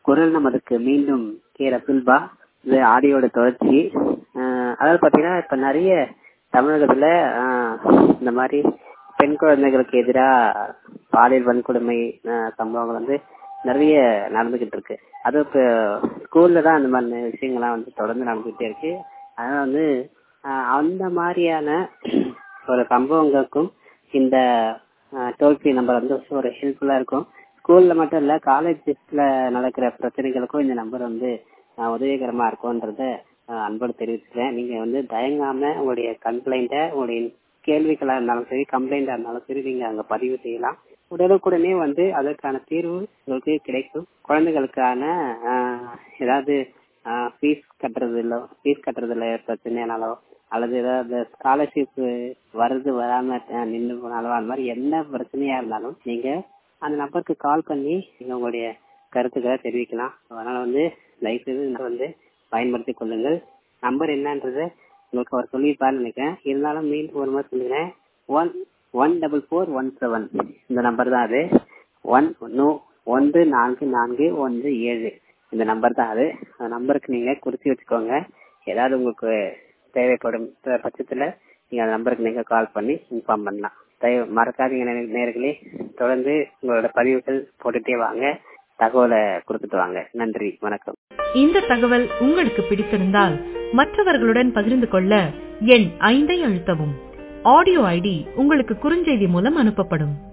குரல் நமதுக்கு மீண்டும் கே ரசுல்பா இது ஆடியோட தொடர்ச்சி அஹ் அதாவது பாத்தீங்கன்னா இப்ப நிறைய தமிழகத்துல அஹ், இந்த மாதிரி பெண் குழந்தைகளுக்கு எதிராக பாலியல் வன்கொடுமை அஹ், சம்பவங்கள் வந்து நிறைய நடந்துகிட்டு இருக்கு அது இப்ப ஸ்கூல்ல தான் அந்த மாதிரி விஷயங்கள்லாம் வந்து தொடர்ந்து நடந்துகிட்டே இருக்கு அதனால வந்து அஹ், அந்த மாதிரியான ஒரு சம்பவங்களுக்கும் இந்த டோல் ஃப்ரீ நம்பர் வந்து ஒரு ஹெல்ப்ஃபுல்லா இருக்கும் ஸ்கூல்ல மட்டும் இல்ல காலேஜஸ்ல நடக்கிற பிரச்சனைகளுக்கும் இந்த நம்பர் வந்து அஹ், உதவிகரமா இருக்கும்ன்றத அஹ், அன்போடு தெரிவிச்சுக்கிறேன் நீங்க வந்து தயங்காம உங்களுடைய கம்ப்ளைண்ட்டை உங்களுடைய கேள்விகளா இருந்தாலும் சரி கம்ப்ளைண்டா இருந்தாலும் சரி நீங்க அங்க பதிவு செய்யலாம் உடனுக்குடனே வந்து அதற்கான தீர்வு உங்களுக்கு கிடைக்கும் குழந்தைகளுக்கான ஆஹ், ஏதாவது ஃபீஸ் கட்டுறது இல்ல ஃபீஸ் கட்டுறதுல பிரச்சனைனாலோ அல்லது ஏதாவது ஸ்காலர்ஷிப் வருது வராம அஹ், நின்று போனாலோ அந்த மாதிரி என்ன பிரச்சனையா இருந்தாலும் நீங்க அந்த நம்பருக்கு கால் பண்ணி நீங்க உங்களுடைய கருத்துக்களை தெரிவிக்கலாம் அதனால வந்து லைஃப் வந்து பயன்படுத்திக் கொள்ளுங்கள் நம்பர் என்னன்றதை உங்களுக்கு அவர் சொல்லியிருப்பாருன்னு நினைக்கிறேன் இருந்தாலும் மீண்டும் ஒரு மாதிரி சொல்லுகிறேன் one one double four one seven இந்த நம்பர் தான் அது ஒன் நோ ஒன்று நான்கு நான்கு ஒன்று ஏழு இந்த நம்பர் தான் அது அந்த நம்பருக்கு நீங்க குறிச்சு வச்சுக்கோங்க ஏதாவது உங்களுக்கு தேவைப்படும் ப- பட்சத்துல நீங்க அந்த நம்பருக்கு நீங்க கால் பண்ணி இன்ஃபார்ம் பண்ணலாம் தயவு மறக்காதீங்க நே- நேயர்களே தொடர்ந்து உங்களோட பதிவுகள் போட்டுட்டே வாங்க தகவலை கொடுத்துட்டு வாங்க நன்றி வணக்கம் இந்த தகவல் உங்களுக்கு பிடித்திருந்தால் மற்றவர்களுடன் பகிர்ந்து கொள்ள எண் ஐந்தை அழுத்தவும் ஆடியோ ஐடி உங்களுக்கு குறுஞ்செய்தி மூலம் அனுப்பப்படும்